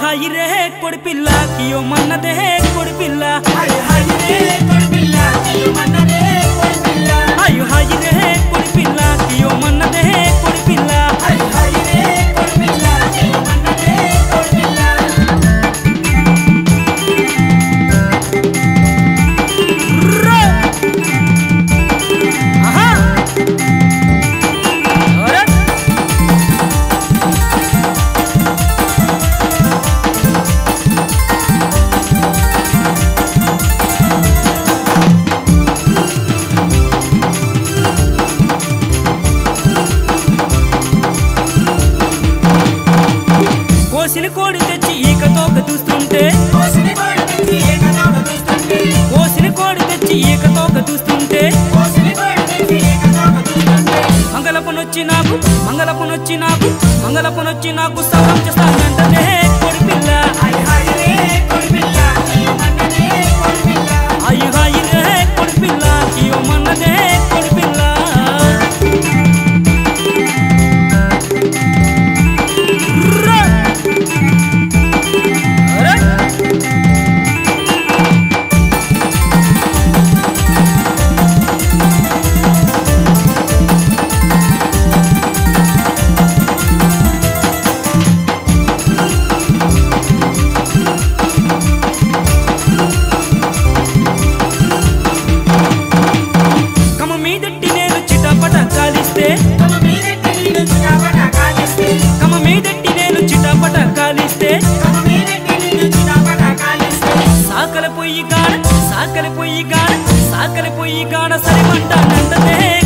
హాయి రే కొడి పిల్ల కియో మన్నదే కొడి పిల్ల హాయ్ హాయ్ రే కొడి పిల్ల తీయమన్నదే కొడి పిల్ల అయ్యో హాయి రే కొడి పిల్ల కియో మన్నదే కొడి పిల్ల హాయ్ హాయ్ రే కొడి పిల్ల తీయమన్నదే కొడి పిల్ల రా! ఆహా! ఒరే! కోసిన కోడి తెచ్చి ఈకతో చూస్తుంటే కోసిని కోడి తెచ్చి ఏకతాప చూస్తుంటే కోసిన కోడి తెచ్చి ఈకతో చూస్తుంటే కోసిని కోడి తెచ్చి ఏకతాప చూస్తుంటే మంగళపునొచ్చి నాకు మంగళపునొచ్చి నాకు మంగళపునొచ్చి నాకు సగం చేస్తానంటే కొడి పిల్ల హాయ్ హాయ్ రే కొడి పిల్ల తీయమన్నదే కొడి పిల్ల అయ్యి హాయి రే కొడి పిల్ల కియో మన్నదే కొడి పిల్ల రా! అరే! కమ మీదట్టి నేను చిటపట కాలిస్తే తమ మీదెట్టి నీళ్ళు చిటాపట కాలిస్తే కమ మీదట్టి నేను చిటపట కాలిస్తే తమ మీదెట్టి నీళ్ళు చిటాపట కాలిస్తే సాకల పొయ్యి గాడ సాకల పొయ్యి గాడ సాకల పొయ్యి గాడ సరిమంట నందదే